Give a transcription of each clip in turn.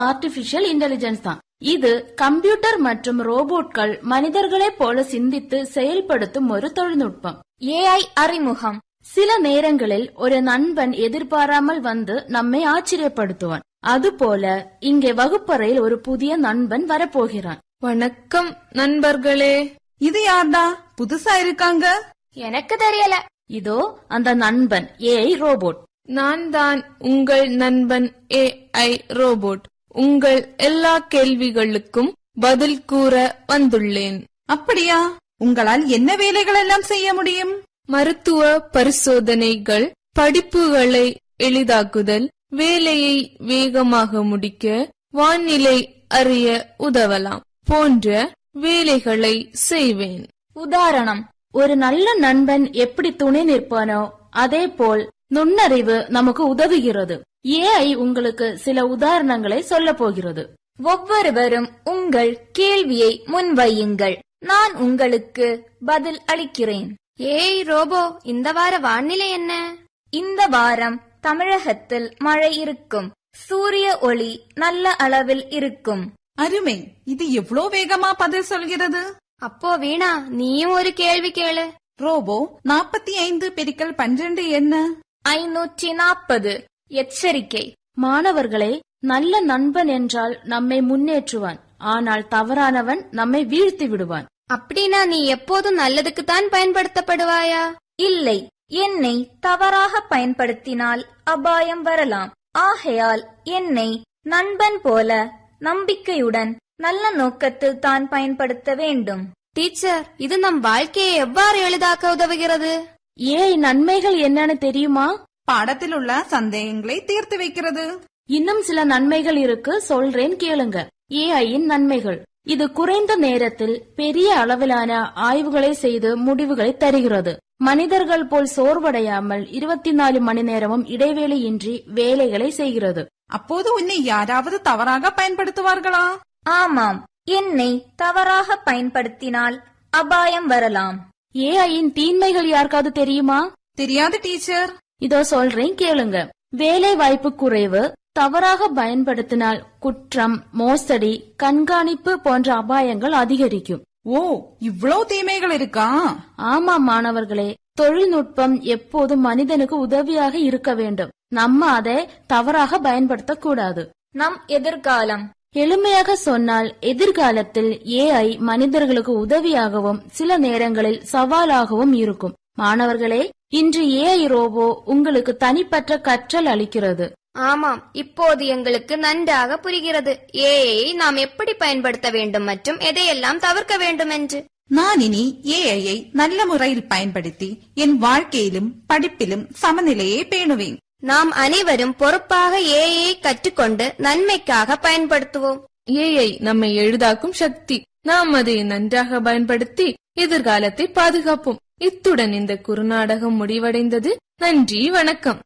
artificial intelligence தான் இது computer மற்றும் ரோபோட்கள் மனிதர்களைப் போல சிந்தித்து செயல்படுத்தும் ஒரு தொழில்நுட்பம் ஏஐ அறிமுகம் சில நேரங்களில் ஒரு நண்பன் எதிர்பாராமல் வந்து நம்மை ஆச்சரியப்படுத்துவான் அதுபோல இங்கே வகுப்பறையில் ஒரு புதிய நண்பன் வரப்போகிறான் வணக்கம் நண்பர்களே இது யார்டா புதுசா இருக்காங்க எனக்கு தெரியல இதோ அந்த நண்பன் ஏஐ ரோபோட் நான் தான் உங்கள் நண்பன் ஏஐ ரோபோட் உங்கள் எல்லா கேள்விகளுக்கும் பதில் கூற வந்துள்ளேன் அப்படியா உங்களால் என்ன வேலைகள் எல்லாம் செய்ய முடியும் மருத்துவ பரிசோதனைகள் படிப்புகளை எளிதாக்குதல் வேலையை வேகமாக முடிக்க வானிலை அறிய உதவலாம் போன்ற வேலைகளை செய்வேன் உதாரணம் ஒரு நல்ல நண்பன் எப்படி துணை நிற்பானோ அதே போல் நுண்ணறிவு நமக்கு உதவுகிறது ஏஐ உங்களுக்கு சில உதாரணங்களை சொல்ல போகிறது ஒவ்வொருவரும் உங்கள் கேள்வியை முன்வையுங்கள் நான் உங்களுக்கு பதில் அளிக்கிறேன் ஏய் ரோபோ இந்த வார வானிலை என்ன இந்த வாரம் தமிழகத்தில் மழை இருக்கும் சூரிய ஒளி நல்ல அளவில் இருக்கும் அருமை இது எவ்வளவு வேகமா பதில் சொல்கிறது அப்போ வீணா நீயும் ஒரு கேள்வி கேளு ரோபோ நாற்பத்தி ஐந்து பெருக்கல் பன்னிரண்டு என்ன ஐநூற்றி நாற்பது எச்சரிக்கை மாணவர்களே நல்ல நண்பன் என்றால் நம்மை முன்னேற்றுவான் ஆனால் தவறானவன் நம்மை வீழ்த்தி விடுவான் அப்படின்னா நீ எப்போதும் நல்லதுக்கு தான் பயன்படுத்தப்படுவாயா இல்லை என்னை தவறாக பயன்படுத்தினால் அபாயம் வரலாம் ஆகையால் என்னை நண்பன் போல நம்பிக்கையுடன் நல்ல நோக்கத்தில் தான் பயன்படுத்த வேண்டும் டீச்சர் இது நம் வாழ்க்கையை எவ்வாறு எளிதாக்க உதவுகிறது ஏஐ நன்மைகள் என்னன்னு தெரியுமா பாடத்தில் உள்ள சந்தேகங்களை தீர்த்து வைக்கிறது இன்னும் சில நன்மைகள் இருக்கு சொல்றேன் கேளுங்க ஏஐயின் நன்மைகள் இது குறைந்த நேரத்தில் பெரிய அளவிலான ஆய்வுகளை செய்து முடிவுகளை தருகிறது மனிதர்கள் போல் சோர்வடையாமல் இருபத்தி நாலு மணி நேரமும் இடைவேளையின்றி வேலைகளை செய்கிறது அப்போது உன்னை யாராவது தவறாக பயன்படுத்துவார்களா ஆமாம் என்னை தவறாக பயன்படுத்தினால் அபாயம் வரலாம் ஏஐயின் தீன்மைகள் யாருக்காவது தெரியுமா தெரியாது டீச்சர் இதோ சொல்றேன் கேளுங்க வேலை வாய்ப்பு குறைவு தவறாக பயன்படுத்தினால் குற்றம் மோசடி கண்காணிப்பு போன்ற அபாயங்கள் அதிகரிக்கும் ஓ இவ்வளவு தீமைகள் இருக்கா ஆமா மாணவர்களே தொழில்நுட்பம் எப்போதும் மனிதனுக்கு உதவியாக இருக்க வேண்டும் நம்ம அதை தவறாக பயன்படுத்தக்கூடாது நம் எதிர்காலம் எளிமையாக சொன்னால் எதிர்காலத்தில் ஏஐ மனிதர்களுக்கு உதவியாகவும் சில நேரங்களில் சவாலாகவும் இருக்கும் மாணவர்களே இன்று ஏஐ ரோபோ உங்களுக்கு தனிப்பட்ட கற்றல் அளிக்கிறது ஆமாம் இப்போது எங்களுக்கு நன்றாக புரிகிறது ஏஐ நாம் எப்படி பயன்படுத்த வேண்டும் மற்றும் எதையெல்லாம் தவிர்க்க வேண்டும் என்று நான் இனி ஏஐயை நல்ல முறையில் பயன்படுத்தி என் வாழ்க்கையிலும் படிப்பிலும் சமநிலையை பேணுவேன் நாம் அனைவரும் பொறுப்பாக ஏஐ கற்றுக்கொண்டு நன்மைக்காக பயன்படுத்துவோம் ஏஐ நம்மை எளிதாக்கும் சக்தி நாம் அதை நன்றாக பயன்படுத்தி எதிர்காலத்தை பாதுகாப்போம் இத்துடன் இந்த குறுநாடகம் முடிவடைந்தது நன்றி வணக்கம்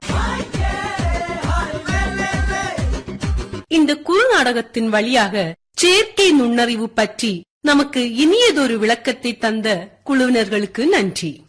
இந்த குறுநாடகத்தின் வழியாக செயற்கை நுண்ணறிவு பற்றி நமக்கு இனியதொரு விளக்கத்தை தந்த குழுவினர்களுக்கு நன்றி